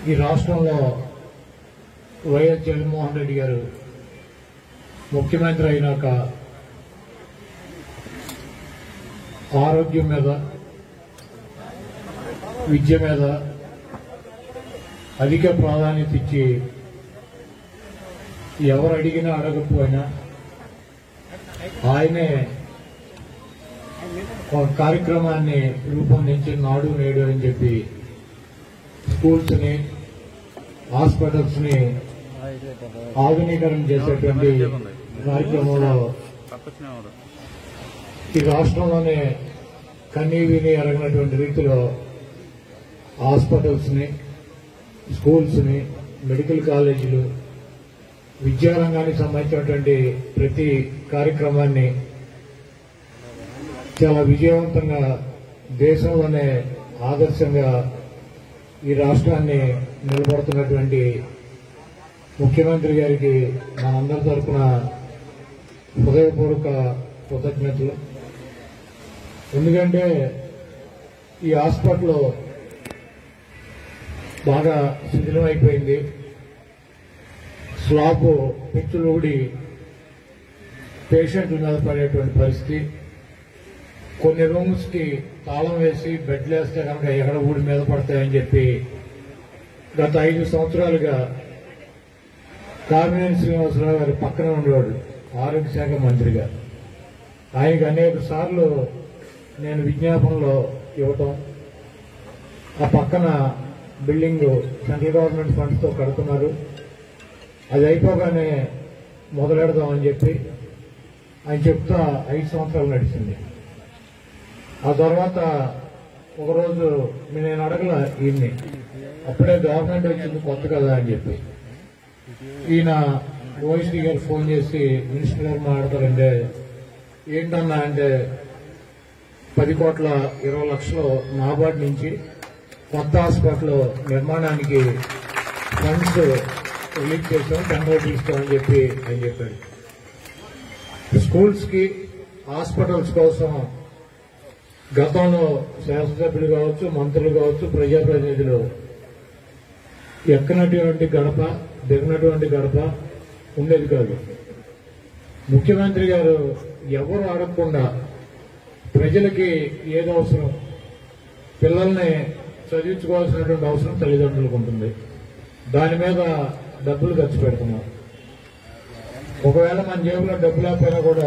ఈ రాష్ట్రంలో వైఎస్ జగన్మోహన్ రెడ్డి గారు ముఖ్యమంత్రి అయినాక ఆరోగ్యం మీద విద్య మీద అధిక ప్రాధాన్యత ఇచ్చి ఎవరు అడిగినా అడగకపోయినా ఆయనే ఒక కార్యక్రమాన్ని రూపొందించి నాడు నేడు అని చెప్పి స్కూల్స్ ని హాస్పిటల్స్ ని ఆధునీకరణ చేసేటువంటి కార్యక్రమంలో ఈ రాష్ట్రంలోనే కన్నీ విని ఎరగినటువంటి రీతిలో హాస్పిటల్స్ ని స్కూల్స్ ని మెడికల్ కాలేజీలు విద్యారంగానికి సంబంధించినటువంటి ప్రతి కార్యక్రమాన్ని చాలా విజయవంతంగా దేశంలోనే ఆదర్శంగా ఈ రాష్ట్రాన్ని నిలబడుతున్నటువంటి ముఖ్యమంత్రి గారికి మనందరి తరఫున హృదయపూర్వక కృతజ్ఞతలు ఎందుకంటే ఈ హాస్పిటల్ బాగా శిథిలమైపోయింది స్లాబ్ పెచ్చులు ఊడి పేషెంట్ల మీద పడేటువంటి పరిస్థితి కొన్ని రూమ్స్ కి తాళం వేసి బెడ్లు వేస్తే కనుక ఎక్కడ ఊడి మీద పడతాయని చెప్పి గత ఐదు సంవత్సరాలుగా కామినేని శ్రీనివాసరావు గారి పక్కన ఉండేవాడు ఆరోగ్య శాఖ మంత్రిగా ఆయనకు అనేక సార్లు నేను విజ్ఞాపనలో ఇవ్వటం ఆ పక్కన బిల్డింగ్ సెంట్రల్ గవర్నమెంట్ ఫండ్స్ తో కడుతున్నారు అది అయిపోగానే మొదలెడదామని చెప్పి ఆయన చెప్తా ఐదు సంవత్సరాలు నడిచింది ఆ తర్వాత ఒకరోజు నేను అడగల ఈయన్ని అప్పుడే గవర్నమెంట్ వచ్చింది కొత్త కదా అని చెప్పి ఈయన ఓఎస్డీ గారు ఫోన్ చేసి మినిస్టర్ గారు మాట్లాడతారంటే ఏంటన్నా అంటే పది కోట్ల ఇరవై లక్షలు నాబార్డ్ నుంచి కొత్త హాస్పిటల్ నిర్మాణానికి ఫండ్స్ రిలీజ్ చేస్తాం టెండర్ తీస్తామని చెప్పి ఆయన చెప్పాడు స్కూల్స్ కి హాస్పిటల్స్ కోసం గతంలో శాసనసభ్యులు కావచ్చు మంత్రులు కావచ్చు ప్రజాప్రతినిధులు ఎక్కనటువంటి గడప దిగినటువంటి గడప ఉండేది కాదు ముఖ్యమంత్రి గారు ఎవరు అడగకుండా ప్రజలకి ఏది అవసరం పిల్లల్ని చదివించుకోవాల్సినటువంటి అవసరం తల్లిదండ్రులకు ఉంటుంది దాని మీద డబ్బులు ఖర్చు పెడుతున్నాం ఒకవేళ మన జేబులో డబ్బు లేకపోయినా కూడా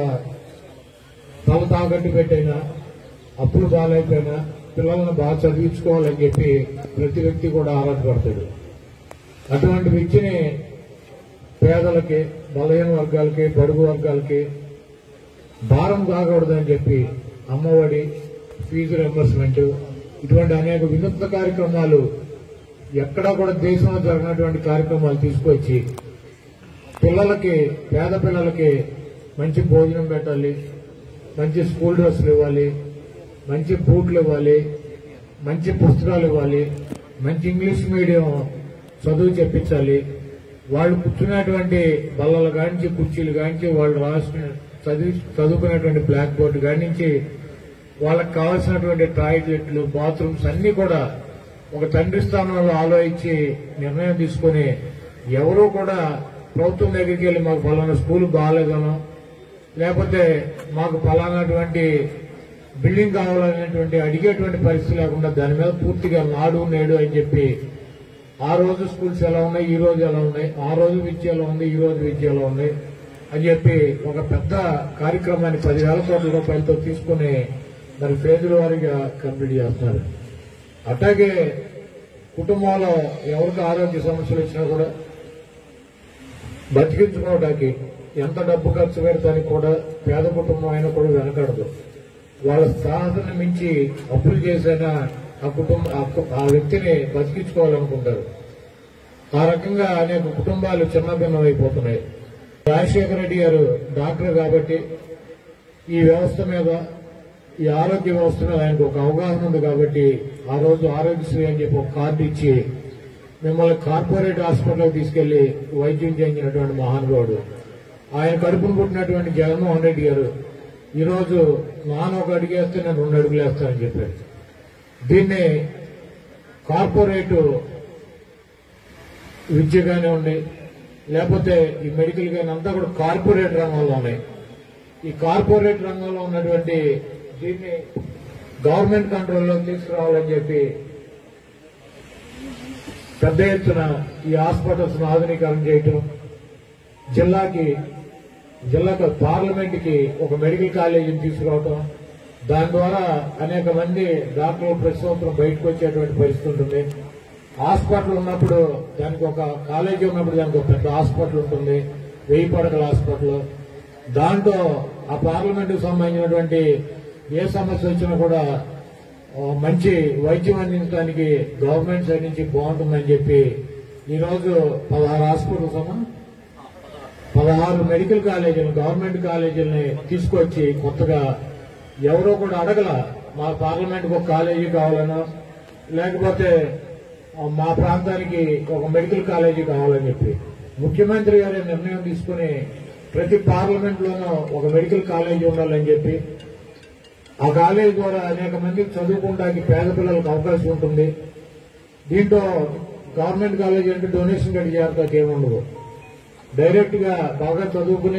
తల తాకట్టు పెట్టైనా అప్పులు బాగాలైపోయినా పిల్లల్ని బాగా చదివించుకోవాలని చెప్పి ప్రతి వ్యక్తి కూడా ఆరాటపడతాడు అటువంటి వ్యక్తిని పేదలకి బలహీన వర్గాలకి బడుగు వర్గాలకి భారం కాకూడదని చెప్పి అమ్మఒడి ఫీజు రింబర్స్మెంట్ ఇటువంటి అనేక వినూత్న కార్యక్రమాలు ఎక్కడా కూడా దేశంలో జరిగినటువంటి కార్యక్రమాలు తీసుకొచ్చి పిల్లలకి పేద పిల్లలకి మంచి భోజనం పెట్టాలి మంచి స్కూల్ డ్రెస్సులు ఇవ్వాలి మంచి బూట్లు ఇవ్వాలి మంచి పుస్తకాలు ఇవ్వాలి మంచి ఇంగ్లీష్ మీడియం చదువు చెప్పించాలి వాళ్ళు కూర్చున్నటువంటి బల్లలు కానించి కుర్చీలు కానించి వాళ్ళు రాసిన చదివి చదువుకునేటువంటి బ్లాక్ బోర్డు కానించి వాళ్ళకి కావాల్సినటువంటి టాయిలెట్లు బాత్రూమ్స్ అన్ని కూడా ఒక తండ్రి స్థానంలో ఆలోచించి నిర్ణయం తీసుకుని ఎవరూ కూడా ప్రభుత్వం దగ్గరికి వెళ్ళి మాకు ఫలానా స్కూల్ బాగాలేదనో లేకపోతే మాకు ఫలానాటువంటి బిల్డింగ్ కావాలనేటువంటి అడిగేటువంటి పరిస్థితి లేకుండా దాని మీద పూర్తిగా నాడు నేడు అని చెప్పి ఆ రోజు స్కూల్స్ ఎలా ఉన్నాయి ఈ రోజు ఎలా ఉన్నాయి ఆ రోజు విద్య ఎలా ఉంది ఈ రోజు విద్య ఎలా ఉంది అని చెప్పి ఒక పెద్ద కార్యక్రమాన్ని పదివేల కోట్ల రూపాయలతో తీసుకుని మరి ఫేజుల వారీగా కంప్లీట్ చేస్తున్నారు అట్లాగే కుటుంబంలో ఎవరికి ఆరోగ్య సమస్యలు వచ్చినా కూడా బతికించుకోవడానికి ఎంత డబ్బు ఖర్చు పెడతానికి కూడా పేద కుటుంబం అయినా కూడా వెనకడదు వాళ్ళ స్థానాన్ని మించి అప్పులు చేసైనా ఆ కుటుంబ ఆ కు- ఆ వ్యక్తిని బతికించుకోవాలనుకుంటారు ఆ రకంగా అనేక కుటుంబాలు చిన్నభిన్నమైపోతున్నాయి రాజశేఖర రెడ్డి గారు డాక్టర్ కాబట్టి ఈ వ్యవస్థ మీద ఈ ఆరోగ్య వ్యవస్థ మీద ఆయనకు ఒక అవగాహన ఉంది కాబట్టి ఆ రోజు ఆరోగ్యశ్రీ అని చెప్పి ఒక కార్డు ఇచ్చి మిమ్మల్ని కార్పొరేట్ హాస్పిటల్కి తీసుకెళ్లి వైద్యం చేయించినటువంటి మహానుభావుడు ఆయన కడుపును పుట్టినటువంటి జగన్మోహన్ రెడ్డి గారు ఈ రోజు నాన్న ఒక అడుగు వేస్తే నేను రెండు అడుగులు వేస్తానని చెప్పాడు దీన్ని కార్పొరేట్ విద్య కానివ్వండి లేకపోతే ఈ మెడికల్ కానీ అంతా కూడా కార్పొరేట్ రంగంలో ఉన్నాయి ఈ కార్పొరేట్ రంగంలో ఉన్నటువంటి దీన్ని గవర్నమెంట్ కంట్రోల్లో తీసుకురావాలని చెప్పి పెద్ద ఎత్తున ఈ హాస్పిటల్స్ ఆధునీకరణ చేయటం జిల్లాకి జిల్లాకు పార్లమెంట్ కి ఒక మెడికల్ కాలేజీని తీసుకురావటం దాని ద్వారా అనేక మంది డాక్టర్లు ప్రతి సంవత్సరం బయటకు వచ్చేటువంటి పరిస్థితి ఉంటుంది హాస్పిటల్ ఉన్నప్పుడు దానికి ఒక కాలేజీ ఉన్నప్పుడు దానికి ఒక పెద్ద హాస్పిటల్ ఉంటుంది వెయ్యి పడకల హాస్పిటల్ దాంట్లో ఆ పార్లమెంట్ కు సంబంధించినటువంటి ఏ సమస్య వచ్చినా కూడా ఆ, మంచి వైద్యం అందించడానికి గవర్నమెంట్ సైడ్ నుంచి బాగుంటుందని చెప్పి ఈ రోజు పదహారు హాస్పిటల్స్ అమ్మా పదహారు మెడికల్ కాలేజీలు గవర్నమెంట్ కాలేజీలని తీసుకొచ్చి కొత్తగా ఎవరో కూడా అడగల మా పార్లమెంట్కి ఒక కాలేజీ కావాలనో లేకపోతే ఆ, మా ప్రాంతానికి ఒక మెడికల్ కాలేజీ కావాలని చెప్పి ముఖ్యమంత్రి గారి నిర్ణయం తీసుకుని ప్రతి పార్లమెంట్ లోనూ ఒక మెడికల్ కాలేజీ ఉండాలని చెప్పి ఆ కాలేజీ ద్వారా అనేక మందికి చదువుకోవడానికి పేద పిల్లలకు అవకాశం ఉంటుంది దీంట్లో గవర్నమెంట్ కాలేజీ అంటే డొనేషన్ కట్టి చేరడానికి ఏముండదు డైరెక్ట్ గా బాగా చదువుకుని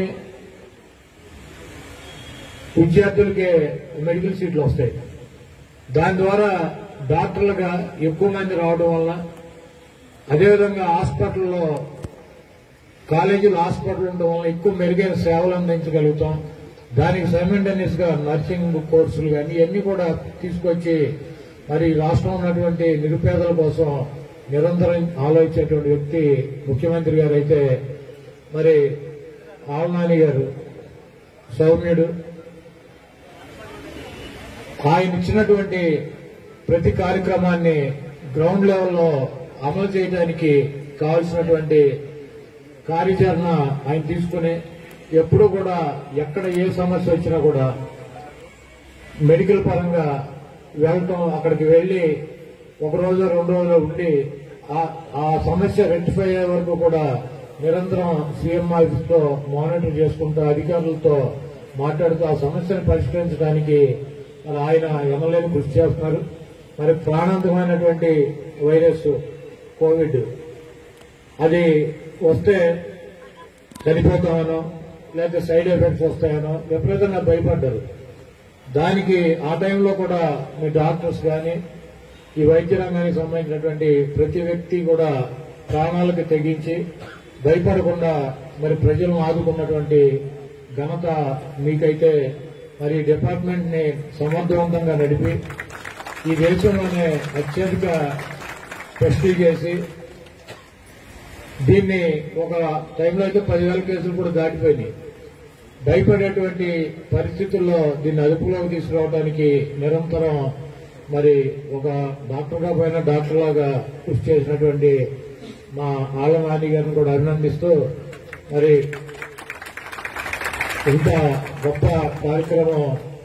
విద్యార్థులకే మెడికల్ సీట్లు వస్తాయి దాని ద్వారా డాక్టర్లుగా ఎక్కువ మంది రావడం వల్ల అదేవిధంగా హాస్పిటల్లో కాలేజీలు హాస్పిటల్ ఉండడం వల్ల ఎక్కువ మెరుగైన సేవలు అందించగలుగుతాం దానికి సైమెంటేనియస్ గా నర్సింగ్ కోర్సులు కానీ ఇవన్నీ కూడా తీసుకొచ్చి మరి రాష్ట్రం ఉన్నటువంటి నిరుపేదల కోసం నిరంతరం ఆలోచించేటువంటి వ్యక్తి ముఖ్యమంత్రి గారు అయితే మరి ఆల్నాని గారు సౌమ్యుడు ఆయన ఇచ్చినటువంటి ప్రతి కార్యక్రమాన్ని గ్రౌండ్ లెవెల్లో అమలు చేయడానికి కావాల్సినటువంటి కార్యాచరణ ఆయన తీసుకుని ఎప్పుడూ కూడా ఎక్కడ ఏ సమస్య వచ్చినా కూడా మెడికల్ పరంగా వెళ్ళటం అక్కడికి వెళ్లి ఒక రోజు రెండు రోజులు ఉండి ఆ- ఆ సమస్య రెక్టిఫై అయ్యే వరకు కూడా నిరంతరం సీఎం ఆఫీస్ తో మానిటర్ చేసుకుంటూ అధికారులతో మాట్లాడుతూ ఆ సమస్యను పరిష్కరించడానికి మరి ఆయన ఎమ్మెల్యేలు కృషి చేస్తున్నారు మరి ప్రాణాంతకమైనటువంటి వైరస్ కోవిడ్ అది వస్తే చనిపోతామనో లేకపోతే సైడ్ ఎఫెక్ట్స్ వస్తాయనో విపరీతంగా భయపడ్డారు దానికి ఆ టైంలో కూడా మీ డాక్టర్స్ కానీ ఈ వైద్య రంగానికి సంబంధించినటువంటి ప్రతి వ్యక్తి కూడా ప్రాణాలకు తెగించి భయపడకుండా మరి ప్రజలను ఆదుకున్నటువంటి ఘనత మీకైతే మరి డిపార్ట్మెంట్ ని సమర్థవంతంగా నడిపి ఈ దేశంలోనే అత్యధిక టెస్టులు చేసి దీన్ని ఒక టైంలో అయితే పదివేల కేసులు కూడా దాటిపోయినాయి భయపడేటువంటి పరిస్థితుల్లో దీన్ని అదుపులోకి తీసుకురావడానికి నిరంతరం మరి ఒక డాక్టర్గా పోయిన డాక్టర్ లాగా కృషి చేసినటువంటి మా ఆలనాని గారిని కూడా అభినందిస్తూ మరి ఇంత గొప్ప కార్యక్రమం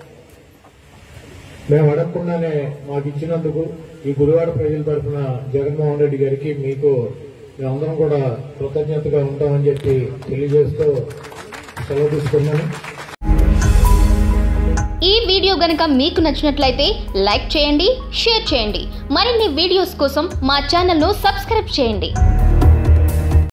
మేము అడగకుండానే మాకు ఇచ్చినందుకు ఈ గుడివాడ ప్రజల తరఫున జగన్మోహన్ రెడ్డి గారికి మీకు మేమందరం కూడా కృతజ్ఞతగా ఉంటామని చెప్పి తెలియజేస్తూ సెలవు తీసుకున్నాను ఈ వీడియో గనుక మీకు నచ్చినట్లయితే లైక్ చేయండి షేర్ చేయండి మరిన్ని వీడియోస్ కోసం మా ఛానల్ను సబ్స్క్రైబ్ చేయండి